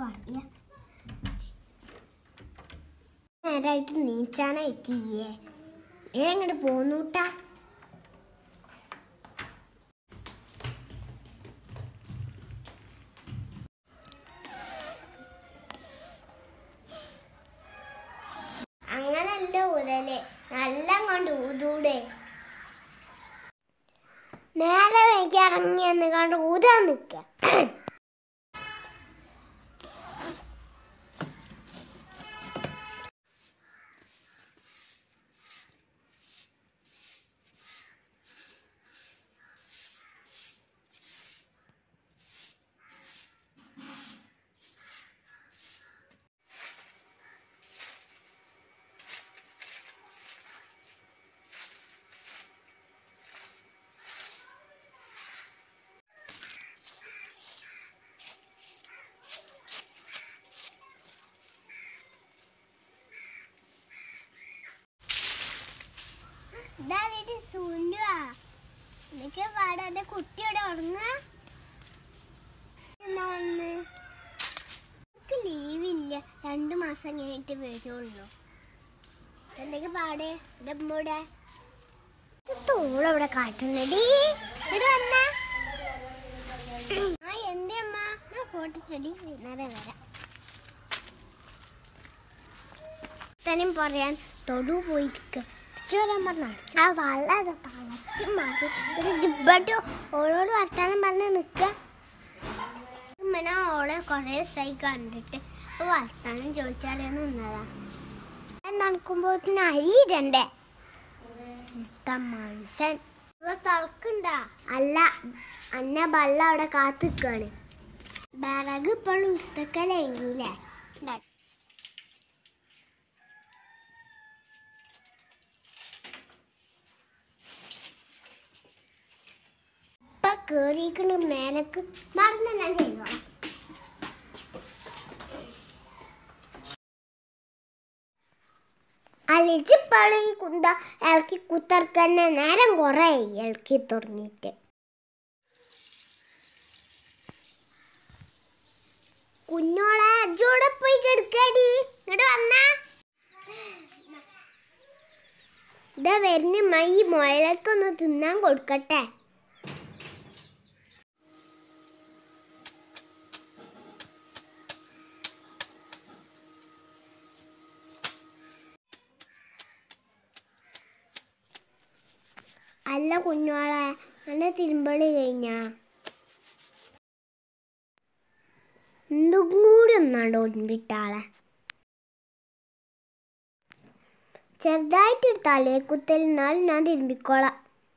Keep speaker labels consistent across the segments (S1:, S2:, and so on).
S1: പറയാ നേരായിട്ട് നീച്ചാനായിട്ടില്ലേ എങ്ങോട്ട് പോന്നൂട്ടാ അങ്ങനല്ല ഊതല് നല്ല കൊണ്ട് ഊതൂടെ നേരെ വേഗം ഇറങ്ങി എന്ന് കണ്ട് ഊതാൻ നിക്ക ഇതായിട്ട് സുണ്ടുവാ എന്നൊക്കെ പാടാ എന്റെ കുട്ടിയോടെ ഉറങ്ങ എന്നാ വന്ന് എനിക്ക് ലീവില്ല രണ്ടു മാസം കഴിഞ്ഞിട്ട് വരുള്ളൂ എന്തൊക്കെ പാട് എന്റെ അമ്മൂടെ തോളവിടെ കാട്ടുന്നടി ഇവിടെ വന്ന ആ എന്റെ അമ്മ ഞാൻ ഫോട്ടോ ചെടി വൈകുന്നേരം വരാം തനും പറയാൻ തൊടു പോയിട്ട് വരാൻ പറഞ്ഞു ആ വള്ളം അത് തളച്ച് മാറി ഒരു ജിബട്ട് ഓളോട് വർത്താനം പറഞ്ഞ് നിക്ക ഇങ്ങനെ ഓളെ കൊറേ ദിവസമായി കണ്ടിട്ട് അപ്പൊ വർത്താനം ചോദിച്ചാലേ നിന്നതാ നടക്കുമ്പോത്തിന് അരി ഇടണ്ടേ ഇത്ത മനുഷ്യൻ തിളക്കുണ്ടാ അല്ല അന്ന ബള്ള അവിടെ കാത്തിക്കാണ് വിറക് ഇപ്പോഴും ഉത്തക്കലെങ്കിലേ ഇപ്പൊ കേറിക്കണ് മേലക്ക് മറന്ന് ഞാൻ ചെയ്തോളാം അലിച്ചിപ്പാള് ഈ കുന്ത ഇളക്കി കുത്തർക്കന്നെ നേരം കൊറേ ഇളക്കി തുടങ്ങിയിട്ട് കുഞ്ഞോളെ അജോടെ പോയി കിടക്കടി ഇങ്ങോട്ട് വന്നാ ഇതാ വരുന്ന മൈ മുയലക്കൊന്ന് തിന്നാൻ കൊടുക്കട്ടെ അല്ല കുഞ്ഞോളെ എന്റെ തിരുമ്പളി കഴിഞ്ഞാ എന്തും കൂടി ഒന്നാണ്ട് ഒൻപിട്ടാളെ ചെറുതായിട്ട് തലേ കുത്തൽ എന്നാലും ഞാൻ തിരുമ്പിക്കോളാം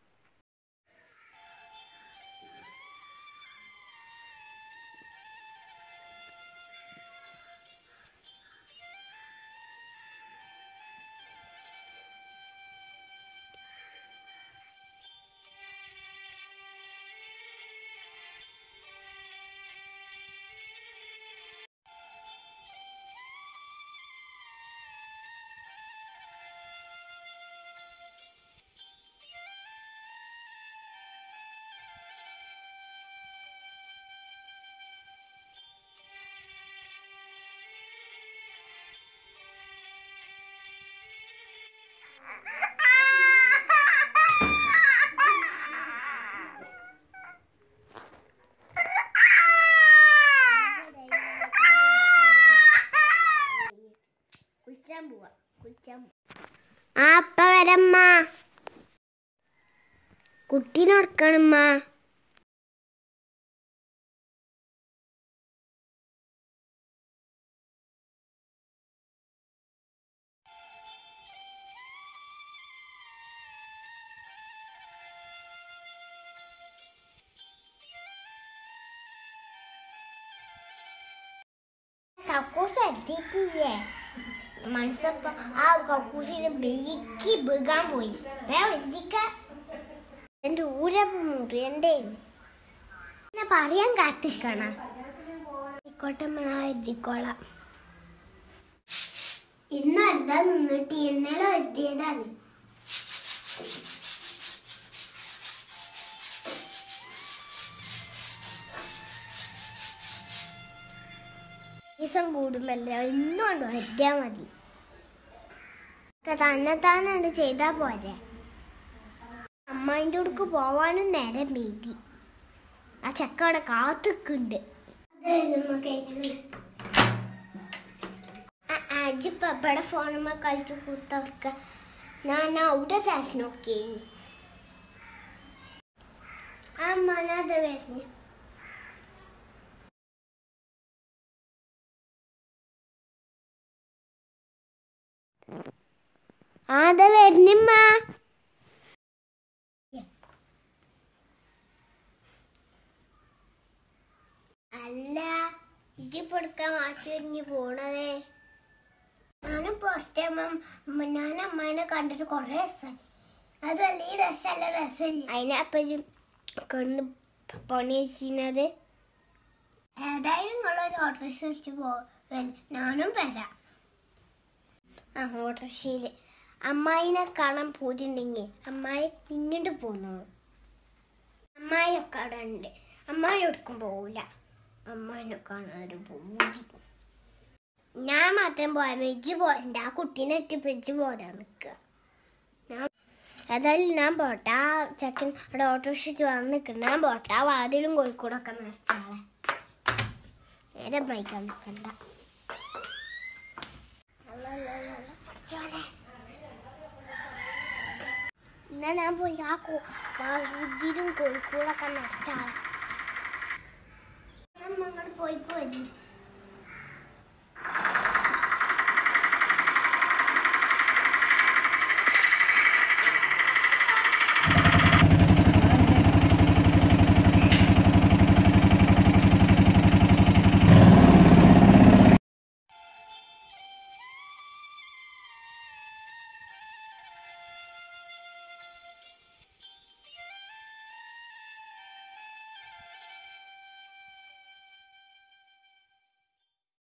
S1: കുളിച്ചാൻ പോവാ കുളിച്ചാൻ ആ അപ്പ വരമ്മ കുട്ടീനെ ഉറക്കണമ്മ കക്കൂസ് എത്തിയിട്ടില്ലേ മനസ്സപ്പ ആ കക്കൂസിന് ബെയ്ക്ക് ബീകാൻ പോയി വേറെ എത്തിക്ക എന്റെ ഊര മുറിയണ്ടേ എന്നെ പറയാൻ കാത്തിക്കണ ആയിക്കോട്ടെ ഞാൻ എത്തിക്കോളാം ഇന്ന് എന്താ നിന്നിട്ട് ഇന്നലെ എത്തിയതാണ് ദിവസം കൂടുമല്ലോ ഇന്നുകൊണ്ട് വരാ മതി ഒക്കെ തന്നെ താനുണ്ട് ചെയ്താ പോരെ അമ്മായിൻ്റെ അടുക്ക് പോവാനും നേരം വീകി ആ ചക്ക അവിടെ കാത്തുക്കുണ്ട് അജിപ്പ ഇവിടെ ഫോണുമ്മ കളിച്ച് കുത്തക്ക ഞാൻ അവിടെ സാസ് നോക്കി അമ്മ അത് വരുന്നു അത് വരുന്നിമ്മ അല്ല ഇജിപ്പോ എടുക്കാൻ മാറ്റി ഒരുങ്ങി പോണതേ ഞാനും പുറത്തേ ഞാൻ അമ്മേനെ കണ്ടിട്ട് കൊറേ രസമായി അതല്ല ഈ രസമല്ല രസമില്ല അതിനപ്പം കൊണ്ട് പണി ചെയ്യുന്നത് ഏതായാലും നിങ്ങളൊരു ഓട്ടോറിക്ഷ വെച്ച് പോ ഞാനും വരാം ആ ഓട്ടോറിക്ഷയിൽ അമ്മായിനെ കാണാൻ പോയിട്ടുണ്ടെങ്കിൽ അമ്മായി ഇങ്ങോട്ട് പോന്നോളൂ അമ്മായി ഒക്കെ അവിടെ ഉണ്ട് അമ്മായി എടുക്കും പോവില്ല അമ്മായിനെ കാണാൻ ഒരു പൂതി ഞാൻ മാത്രം പോയാൽ വെജ് പോരണ്ട ആ കുട്ടീനെ ഇട്ട് വെജ് പോരാൻ നിൽക്കുക ഞാൻ ഏതായാലും ഞാൻ പോട്ടെ ആ ചെക്കൻ അവിടെ ഓട്ടോറിക്ഷ വന്ന് നിൽക്കണം ഞാൻ പോട്ടെ ആ വാതിലും കോഴിക്കോടൊക്കെ നിറച്ചാളെ നേരെ ബൈക്കാൻ നിൽക്കണ്ട അല്ലല്ലല്ല, പഠിച്ചോനെ. എന്നാ ഞാൻ പോയി ആ ഇതിലും കോഴിക്കോടൊക്കെ നിറച്ചാളെ നമ്മ അങ്ങോട്ട് പോയി പോയി